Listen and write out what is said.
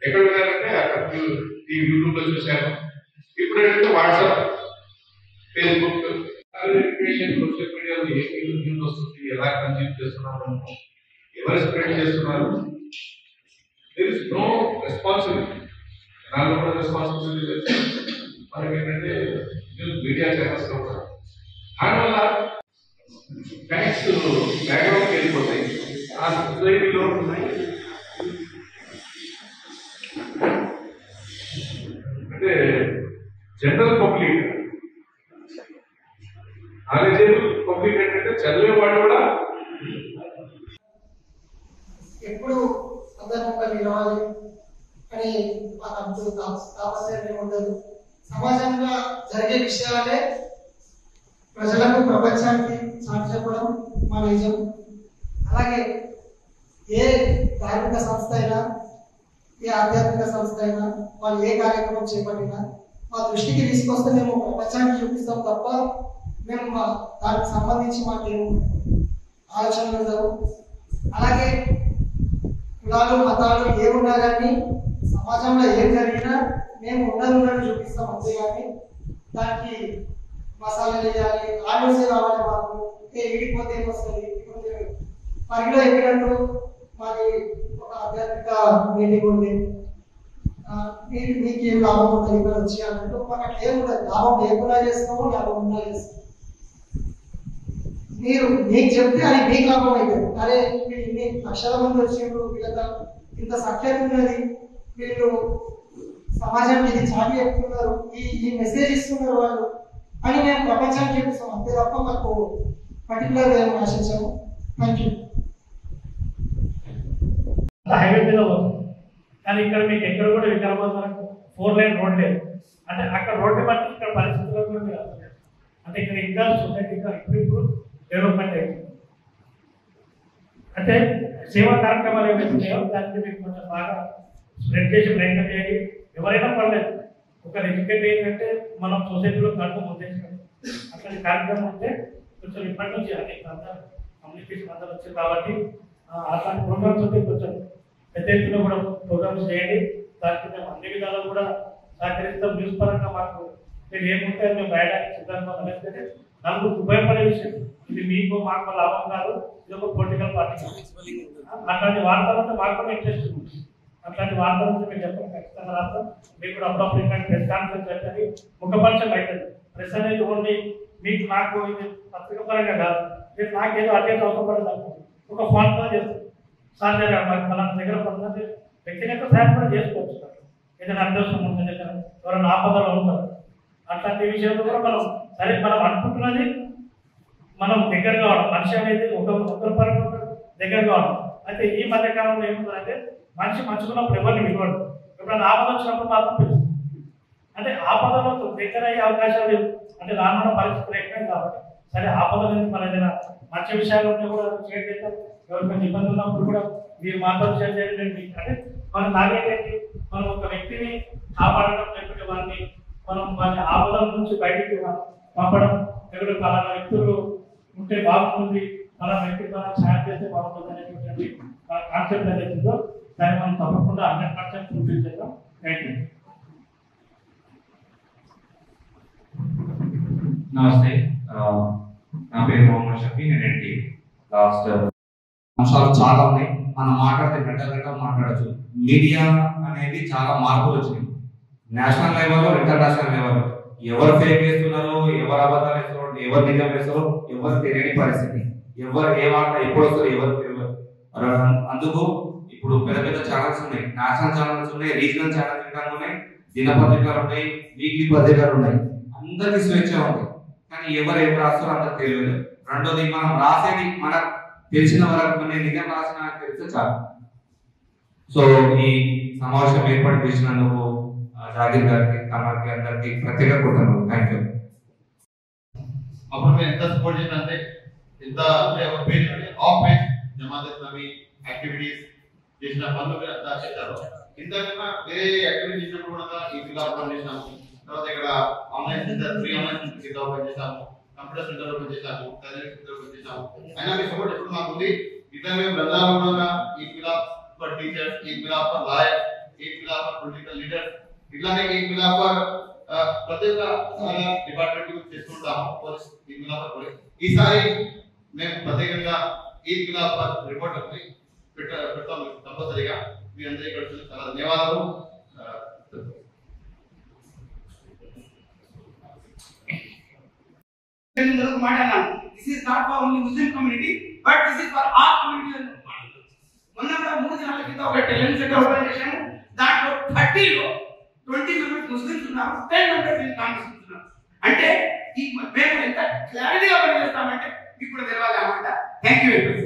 ఎక్కడ వినాలంటే అక్కడ ఈ యూట్యూబ్ లో చూశాను ఇప్పుడు ఏంటంటే వాట్సాప్ ఫేస్బుక్ ఎడ్యుకేషన్ సోషల్ మీడియాలో ఏ న్యూస్ వస్తుంది ఎలా కన్జ్యూమ్ చేస్తున్నారు మనము ఎవరు స్ప్రెడ్ చేస్తున్నారు దెర్ ఇస్ నో రెస్పాన్సిబిలిటీ నాలో కూడా రెస్పాన్సిబిలిటీ లేదు మనకి ఏంటంటే న్యూస్ మీడియా ఛానల్స్ లో కూడా దానివల్ల ఫ్యాక్ట్స్ బ్యాక్గ్రౌండ్కి వెళ్ళిపోతాయి ఆ సొసైటీలో అంటే జనరల్ పబ్లిక్ నాలెడ్జబుల్ పబ్లిక్ ఏంటంటే చదివేవాడు కూడా ఎప్పుడు సందర్భంగా నిలవాలి అని మాకు అంత తాపత్రయం ఏమి ఉండదు సమాజంలో జరిగే విషయాలే ప్రజలకు ప్రపంచానికి చాటి చెప్పడం మా నిజం అలాగే ఏ ధార్మిక సంస్థ అయినా ఏ ఆధ్యాత్మిక సంస్థ అయినా వాళ్ళు ఏ కార్యక్రమం చేపట్టినా మా దృష్టికి తీసుకొస్తే మేము ప్రపంచానికి చూపిస్తాం తప్ప మేము మా దానికి సంబంధించి మాకేం ఆలోచనలు ఉండవు అలాగే కులాలు మతాలు ఏమున్నా కానీ సమాజంలో ఏం జరిగినా మేము ఉన్నది ఉన్నట్టు చూపిస్తాం అంతేగాని దానికి మసాలా వేయాలి ఆలోచన రావాలి మాకు ఏ విడిపోతే ఏమొస్తుంది ఇప్పుడు మీరు పరిగిలో ఎక్కినట్టు మాది ఒక ఆధ్యాత్మిక మీటింగ్ ఉంది ఆ, మీకు మీకు ఏం లాభం ఉంటుంది ఇక్కడ వచ్చి అన్నట్టు మనకు ఏం ఉండదు లాభం లేకుండా చేస్తాము లాభం ఉన్నా చేస్తాము మీరు మీకు చెప్తే అది మీకు లాభం అవుతుంది అరే వీళ్ళు ఇన్ని లక్షల మంది వచ్చినప్పుడు వీళ్ళతో ఇంత సఖ్యత ఉన్నది వీళ్ళు సమాజానికి ఇది చాటి చెప్తున్నారు ఈ ఈ మెసేజ్ ఇస్తున్నారు వాళ్ళు అని మేము ప్రపంచానికి చెప్తాం అంతే తప్ప మాకు పర్టికులర్ ఏం ఆశించాము థ్యాంక్ యూ హైవే మీద పోతుంది కానీ ఇక్కడ మీకు ఎక్కడ కూడా వికారాబాద్ వరకు ఫోర్ లైన్ రోడ్ లేదు అంటే అక్కడ రోడ్డు బట్టి ఇక్కడ పరిస్థితుల్లో కూడా మీరు అర్థం చేసుకోవాలి. అంటే ఇక్కడ ఇంకా సొసైటీ ఇంకా ఇప్పుడు ఇప్పుడు డెవలప్మెంట్ అవుతుంది అంటే సేవా కార్యక్రమాలు ఏవైతే ఉన్నాయో దానికి మీకు కొంచెం బాగా స్ప్రెడ్ చేసి ప్రయత్నం చేయండి ఎవరైనా పర్లేదు ఒక ఎడ్యుకేట్ ఏంటంటే మనం సొసైటీలో కడుపు ముందేసుకోవాలి అట్లాంటి కార్యక్రమం ఉంటే కొంచెం ఇప్పటి నుంచి అంటే అంతా కమ్యూనికేషన్ అందరూ వచ్చింది కాబట్టి ఆ, అట్లాంటి ప్రోగ్రామ్స్ ఉంటే కొంచెం పెద్ద ఎత్తున కూడా ప్రోగ్రామ్స్ చేయండి దానికి మేము అన్ని విధాలు కూడా సహకరిస్తాం న్యూస్ పరంగా మాకు మీరు ఏముంటే అది మేము రాయడానికి సిద్ధంగా ఉన్నాం. ఎందుకంటే నలుగురికి ఉపయోగపడే విషయం ఇది మీకు మాకు లాభం కాదు ఇది ఒక పొలిటికల్ పార్టీ అట్లాంటి వార్తలంటే మాకు కూడా ఇంట్రెస్ట్ ఉంది అట్లాంటి వార్తలు ఉంటే మేము చెప్పండి ఖచ్చితంగా రాస్తాం మీకు కూడా అప్పుడప్పుడు ఇట్లాంటి ప్రెస్ కాన్ఫరెన్స్ పెట్టండి ముఖపరిచయం అవుతుంది ప్రెస్ అనేది ఓన్లీ మీకు నాకు ఇది పత్రిక పరంగా కాదు మీరు నాకేదో అటెండ్ అవసరపడదు అనుకో. ఒక ఫోన్ కాల్ చేస్తాం సార్ దగ్గర మాకు మన దగ్గర కొంతమంది వ్యక్తిగత సాయం కూడా చేసుకోవచ్చు సార్. ఏదైనా అదృష్టం ఉంది దగ్గర ఎవరైనా ఆపదలో ఉంటారు అట్లాంటి విషయంలో కూడా మనం సరే మనం అనుకుంటున్నది మనం దగ్గరగా ఉన్నాం మనిషి అనేది ఒక ఒకరి పరంగా ఒకరు దగ్గరగా ఉన్నాం అయితే ఈ మధ్య కాలంలో ఏముందంటే మనిషి మంచుకున్నప్పుడు ఎవరిని విలువడు ఎప్పుడైనా ఆపద వచ్చినప్పుడు మాత్రం పిలుస్తుంది అంటే ఆపదలో దగ్గర అయ్యే అవకాశాలు లేవు అంటే రానున్న పరిస్థితులు ఎక్కువ కాబట్టి సరే ఆపద నుంచి మన ఏదైనా మంచి విషయాలు ఉంటే కూడా షేర్ చేద్దాం ఎవరికైనా ఇబ్బంది ఉన్నప్పుడు కూడా మీరు మాతో షేర్ చేయండి మీకు అంటే మన టార్గెట్ ఏంటి మనం ఒక వ్యక్తిని కాపాడడం లేకపోతే వారిని మనం వారి ఆపదల నుంచి బయటికి పంపడం లేకపోతే పలానా వ్యక్తులు ఉంటే బాగుంటుంది పలానా వ్యక్తి మనం సాయం చేస్తే బాగుంటుంది అనేటువంటి కాన్సెప్ట్ ఏదైతే ఉందో దాన్ని మనం తప్పకుండా హండ్రెడ్ పర్సెంట్ ఫుల్ఫిల్ చేద్దాం థ్యాంక్ యూ నమస్తే ఆ, నా పేరు మొహమ్మద్ షఫీ నేను ఎన్టీ లాస్ట్ అంశాలు చాలా ఉన్నాయి మనం మాట్లాడితే గంట గంట మాట్లాడచ్చు మీడియా అనేది చాలా మార్పులు వచ్చినాయి నేషనల్ లెవెల్లో ఇంటర్నేషనల్ లెవెల్లో ఎవరు ఫేక్ వేస్తున్నారో ఎవరు అబద్ధాలు వేస్తున్నారో ఎవరు నిజం వేస్తారో ఎవరు తెలియని పరిస్థితి ఎవరు ఏ మాట ఎప్పుడు వస్తారు ఎవరు తెలియదు మరి అందుకు ఇప్పుడు పెద్ద పెద్ద ఛానల్స్ ఉన్నాయి నేషనల్ ఛానల్స్ ఉన్నాయి రీజనల్ ఛానల్స్ ఇంకా ఉన్నాయి దినపత్రికలు ఉన్నాయి వీక్లీ పత్రికలు ఉన్నాయి అందరికి స్వేచ్ఛ ఉంది కానీ ఎవరు ఏం రాస్తారో అందరికి తెలియదు రెండోది మనం రాసేది మనకు తెలిసిన వరకు నేను నిజం రాసిన నాకు తెలిస్తే చాలు సో ఈ సమావేశం ఏర్పాటు చేసినందుకు ఆ, జాగీర్ గారికి కమర్కి అందరికి ప్రత్యేక కుటుంబం థ్యాంక్ యూ అప్పుడు మేము ఎంత సపోర్ట్ చేసినంటే ఎంత అంటే ఒక page of page Jamaat Islami activities చేసిన పనులు మీరు అంతా చేశారు ఇంతకన్నా వేరే యాక్టివిటీ చేసినప్పుడు కూడా ఈ ఫిల్ ఓపెన్ చేసాము తర్వాత ఇక్కడ online centre free online centre కింద ఓపెన్ చేసాము కంప్యూటర్ సెంటర్ ఓపెన్ చేసాము టైలరింగ్ సెంటర్ ఓపెన్ చేసాము అయినా మీ సపోర్ట్ ఎప్పుడు మాకు ఉంది ఇట్లా మేము బృందాలు కూడా ఈ ఫిల్ ఆఫ్ ఫర్ టీచర్స్ ఈ ఫిల్ ఆఫ్ ఫర్ లాయర్ ఏక్ మిలా ఫర్ పొలిటికల్ లీడర్ ఇట్లానే ఏక్ మిలా ఫర్ ఆ, ప్రతి ఒక్క డిపార్ట్మెంట్ చేస్తుంటాము పోలీస్ ఏక్ మిలా ఫర్ పోలీస్ ఈసారి మేము ప్రత్యేకంగా ఏక్ మిలా ఫర్ రిపోర్ట్ పెట్ట పెడతాం కంపల్సరీగా మీ అందరికీ ఇక్కడ వచ్చినందుకు చాలా ధన్యవాదాలు ఆ, ఇందులో మాట్లాడాను this is not for only Muslim community but this is for all community మొన్న కూడా మూడు దినాల కింద ఒక టెలెంట్ సెంటర్ ఓపెన్ చేశాము దాంట్లో థర్టీలో ట్వంటీ మెంబర్స్ ముస్లిమ్స్ ఉన్నారు టెన్ మెంబర్స్ కాంగ్రెస్ ఉన్నారు అంటే ఈ మేము ఎంత క్లారిటీగా పనిచేస్తామంటే ఇప్పుడు తెలవాలి అన్నమాట థ్యాంక్ యూ వెరీ మచ్